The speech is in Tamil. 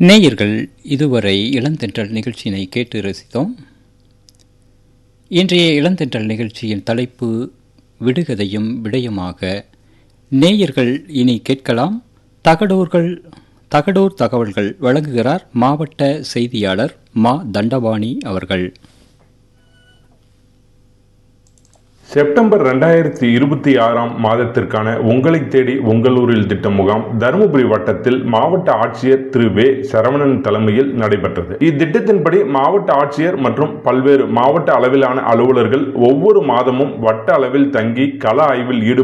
நேயர்கள் இதுவரை இளந்தென்றல் நிகழ்ச்சியினை கேட்டு ரசித்தோம் இன்றைய இளந்தென்றல் நிகழ்ச்சியின் தலைப்பு விடுகதையும் விடயமாக நேயர்கள் இனி கேட்கலாம் தகடூர்கள் தகடூர் தகவல்கள் வழங்குகிறார் மாவட்ட செய்தியாளர் மா தண்டபாணி அவர்கள் செப்டம்பர் ரெண்டாயிரத்தி இருபத்தி ஆறாம் மாதத்திற்கான உங்களை தேடி உங்களூரில் திட்ட முகாம் தருமபுரி வட்டத்தில் மாவட்ட ஆட்சியர் திரு வே சரவணன் தலைமையில் நடைபெற்றது இத்திட்டத்தின்படி மாவட்ட ஆட்சியர் மற்றும் பல்வேறு மாவட்ட அளவிலான அலுவலர்கள் ஒவ்வொரு மாதமும் வட்ட அளவில் தங்கி கள ஆய்வில் ஈடுபட்டு